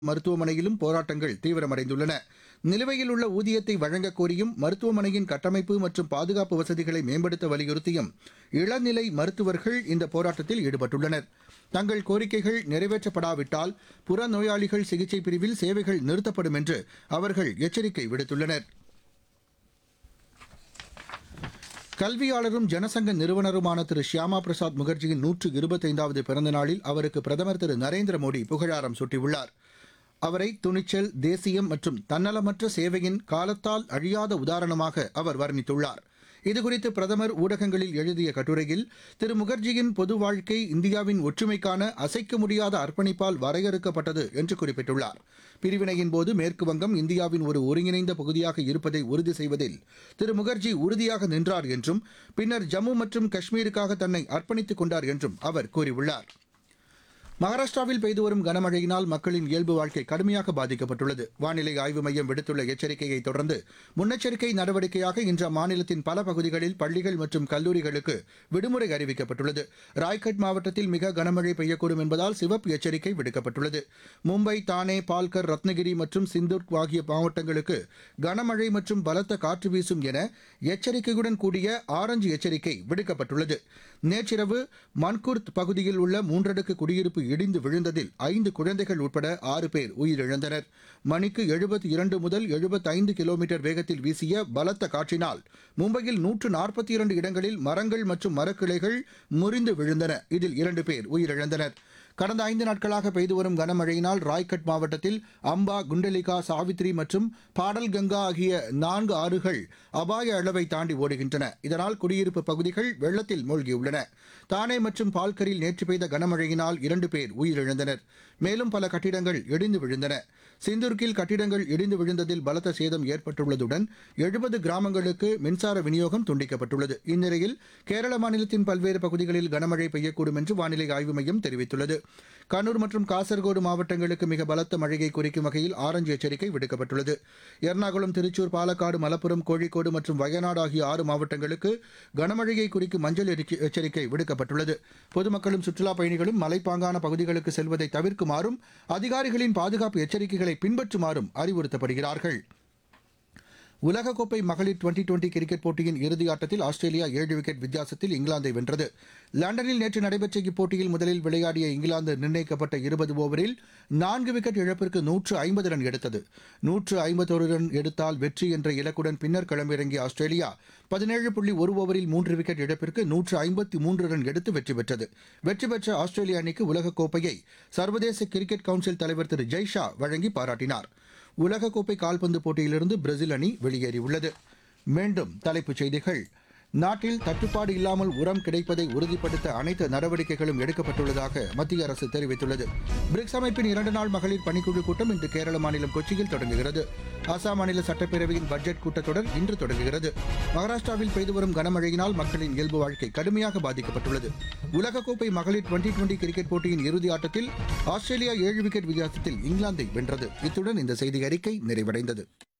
மருத்துவமனையிலும் போராட்டங்கள் தீவிரமடைந்துள்ளன நிலுவையில் உள்ள ஊதியத்தை வழங்கக் கோரியும் மருத்துவமனையின் கட்டமைப்பு மற்றும் பாதுகாப்பு வசதிகளை மேம்படுத்த வலியுறுத்தியும் இளநிலை மருத்துவர்கள் இந்த போராட்டத்தில் ஈடுபட்டுள்ளனர் தங்கள் கோரிக்கைகள் நிறைவேற்றப்படாவிட்டால் புறநோயாளிகள் சிகிச்சை பிரிவில் சேவைகள் நிறுத்தப்படும் என்று அவர்கள் எச்சரிக்கை விடுத்துள்ளனர் கல்வியாளரும் ஜனசங்க நிறுவனருமான திரு ஷியாமா பிரசாத் முகர்ஜியின் நூற்று இருபத்தைந்தாவது பிறந்த நாளில் அவருக்கு பிரதமர் திரு நரேந்திர மோடி புகழாரம் சூட்டியுள்ளார் அவரை துணிச்சல் தேசியம் மற்றும் தன்னலமற்ற சேவையின் காலத்தால் அழியாத உதாரணமாக அவர் வர்ணித்துள்ளார் இதுகுறித்து பிரதமர் ஊடகங்களில் எழுதிய கட்டுரையில் திரு முகர்ஜியின் பொது வாழ்க்கை இந்தியாவின் ஒற்றுமைக்கான அசைக்க முடியாத அர்ப்பணிப்பால் வரையறுக்கப்பட்டது என்று குறிப்பிட்டுள்ளார் பிரிவினையின் போது மேற்கு வங்கம் இந்தியாவின் ஒரு ஒருங்கிணைந்த பகுதியாக இருப்பதை உறுதி செய்வதில் திரு முகர்ஜி உறுதியாக நின்றார் என்றும் பின்னர் ஜம்மு மற்றும் காஷ்மீருக்காக தன்னை அர்ப்பணித்துக் கொண்டார் என்றும் அவர் கூறியுள்ளார் மகாராஷ்டிராவில் பெய்து வரும் கனமழையினால் மக்களின் இயல்பு வாழ்க்கை கடுமையாக பாதிக்கப்பட்டுள்ளது வானிலை ஆய்வு மையம் விடுத்துள்ள எச்சரிக்கையை தொடர்ந்து முன்னெச்சரிக்கை நடவடிக்கையாக இன்று அம்மாநிலத்தின் பல பகுதிகளில் பள்ளிகள் மற்றும் கல்லூரிகளுக்கு விடுமுறை அறிவிக்கப்பட்டுள்ளது ராய்கட் மாவட்டத்தில் மிக கனமழை பெய்யக்கூடும் என்பதால் சிவப்பு எச்சரிக்கை விடுக்கப்பட்டுள்ளது மும்பை தானே பால்கர் ரத்னகிரி மற்றும் சிந்தூர்க் ஆகிய மாவட்டங்களுக்கு கனமழை மற்றும் பலத்த காற்று வீசும் என எச்சரிக்கையுடன் கூடிய ஆரஞ்சு எச்சரிக்கை விடுக்கப்பட்டுள்ளது நேற்றிரவு மன்குர்த் பகுதியில் உள்ள மூன்றடுக்கு குடியிருப்பு இடிந்து விழுந்ததில் ஐந்து குழந்தைகள் உட்பட ஆறு பேர் உயிரிழந்தனர் மணிக்கு எழுபத்தி இரண்டு முதல் எழுபத்தைந்து கிலோமீட்டர் வேகத்தில் வீசிய பலத்த காற்றினால் மும்பையில் நூற்று நாற்பத்தி இரண்டு இடங்களில் மரங்கள் மற்றும் மரக்கிளைகள் முறிந்து விழுந்தன இதில் இரண்டு பேர் உயிரிழந்தனர் கடந்த ஐந்து நாட்களாக பெய்து வரும் கனமழையினால் ராய்கட் மாவட்டத்தில் அம்பா குண்டலிகா சாவித்ரி மற்றும் பாடல்கங்கா ஆகிய நான்கு ஆறுகள் அபாய அளவை தாண்டி ஓடுகின்றன இதனால் குடியிருப்பு பகுதிகள் வெள்ளத்தில் மூழ்கியுள்ளன தானே மற்றும் பால்கரில் நேற்று பெய்த கனமழையினால் இரண்டு பேர் உயிரிழந்தனர் மேலும் பல கட்டிடங்கள் இடிந்து விழுந்தன சிந்துர்கில் கட்டிடங்கள் இடிந்து விழுந்ததில் பலத்த சேதம் ஏற்பட்டுள்ளதுடன் எழுபது கிராமங்களுக்கு மின்சார விநியோகம் துண்டிக்கப்பட்டுள்ளது இந்நிலையில் கேரள மாநிலத்தின் பல்வேறு பகுதிகளில் கனமழை பெய்யக்கூடும் என்று வானிலை ஆய்வு மையம் தெரிவித்துள்ளது கண்ணூர் மற்றும் காசர்கோடு மாவட்டங்களுக்கு மிக பலத்த மழையை குறிக்கும் வகையில் ஆரஞ்சு எச்சரிக்கை விடுக்கப்பட்டுள்ளது எர்ணாகுளம் திருச்சூர் பாலக்காடு மலப்புரம் கோழிக்கோடு மற்றும் வயநாடு ஆகிய ஆறு மாவட்டங்களுக்கு கனமழையை குறிக்கும் மஞ்சள் எரிக்கை- எச்சரிக்கை விடுக்கப்பட்டுள்ளது பொதுமக்களும் சுற்றுலாப் பயணிகளும் மலைப்பாங்கான பகுதிகளுக்கு செல்வதை தவிர்க்குமாறும் அதிகாரிகளின் பாதுகாப்பு எச்சரிக்கைகளை பின்பற்றுமாறும் அறிவுறுத்தப்படுகிறார்கள் உலகக்கோப்பை மகளிர் டுவெண்டி டுவெண்டி கிரிக்கெட் போட்டியின் இறுதி ஆட்டத்தில் ஆஸ்திரேலியா ஏழு விக்கெட் வித்தியாசத்தில் இங்கிலாந்தை வென்றது லண்டனில் நேற்று நடைபெற்ற இப்போட்டியில் முதலில் விளையாடிய இங்கிலாந்து நிர்ணயிக்கப்பட்ட இருபது ஓவரில் நான்கு விக்கெட் இழப்பிற்கு நூற்று ஐம்பது ரன் எடுத்தது நூற்று ஐம்பத்தொரு ரன் எடுத்தால் வெற்றி என்ற இலக்குடன் பின்னர் களமிறங்கிய ஆஸ்திரேலியா பதினேழு புள்ளி ஒரு ஓவரில் மூன்று விக்கெட் இழப்பிற்கு நூற்று ஐம்பத்தி மூன்று ரன் எடுத்து வெற்றி பெற்றது வெற்றி பெற்ற ஆஸ்திரேலிய அணிக்கு உலகக்கோப்பையை சர்வதேச கிரிக்கெட் கவுன்சில் தலைவர் திரு ஜெய்ஷா வழங்கி பாராட்டினார் உலகக்கோப்பை கால்பந்து போட்டியிலிருந்து பிரேசில் அணி வெளியேறியுள்ளது மீண்டும் தலைப்புச் செய்திகள் நாட்டில் தட்டுப்பாடு இல்லாமல் உரம் கிடைப்பதை உறுதிப்படுத்த அனைத்து நடவடிக்கைகளும் எடுக்கப்பட்டுள்ளதாக மத்திய அரசு தெரிவித்துள்ளது பிரிக்ஸ் அமைப்பின் இரண்டு நாள் மகளிர் பணிக்குழு கூட்டம் இன்று கேரள மாநிலம் கொச்சியில் தொடங்குகிறது அசாம் மாநில சட்டப்பேரவையின் பட்ஜெட் கூட்டத்தொடர் இன்று தொடங்குகிறது மகாராஷ்டிராவில் பெய்து வரும் கனமழையினால் மக்களின் இயல்பு வாழ்க்கை கடுமையாக பாதிக்கப்பட்டுள்ளது உலகக்கோப்பை மகளிர் டுவெண்டி டுவெண்டி கிரிக்கெட் போட்டியின் இறுதி ஆட்டத்தில் ஆஸ்திரேலியா ஏழு விக்கெட் வித்தியாசத்தில் இங்கிலாந்தை வென்றது இத்துடன் இந்த செய்தி அறிக்கை நிறைவடைந்தது